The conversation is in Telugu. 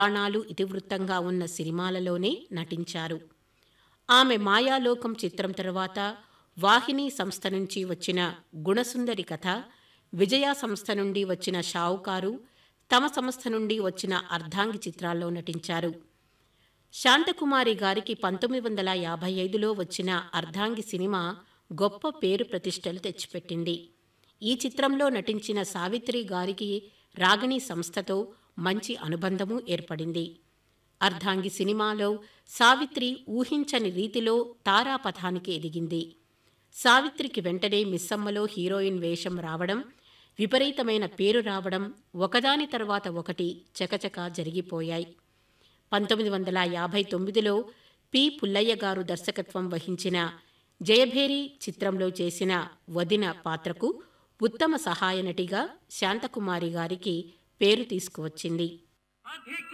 పురాణాలు ఇతివృత్తంగా ఉన్న సినిమాలలోనే నటించారు ఆమె మాయాలోకం చిత్రం తర్వాత వాహిని సంస్థ నుంచి వచ్చిన గుణసుందరి కథ విజయ సంస్థ నుండి వచ్చిన షావుకారు తమ సంస్థ నుండి వచ్చిన అర్ధాంగి చిత్రాల్లో నటించారు శాంతకుమారి గారికి పంతొమ్మిది వందల యాభై ఐదులో వచ్చిన అర్ధాంగి సినిమా గొప్ప పేరు ప్రతిష్టలు తెచ్చిపెట్టింది ఈ చిత్రంలో నటించిన సావిత్రి గారికి రాగిణి సంస్థతో మంచి అనుబంధము ఏర్పడింది అర్ధాంగి సినిమాలో సావిత్రి ఊహించని రీతిలో తారాపథానికి ఎదిగింది సావిత్రికి వెంటనే మిస్సమ్మలో హీరోయిన్ వేషం రావడం విపరీతమైన పేరు రావడం ఒకదాని తర్వాత ఒకటి చకచకా జరిగిపోయాయి పంతొమ్మిది వందల యాభై తొమ్మిదిలో పి పుల్లయ్య గారు దర్శకత్వం వహించిన జయభేరి చిత్రంలో చేసిన వదిన పాత్రకు ఉత్తమ సహాయ నటిగా శాంతకుమారి గారికి పేరు తీసుకువచ్చింది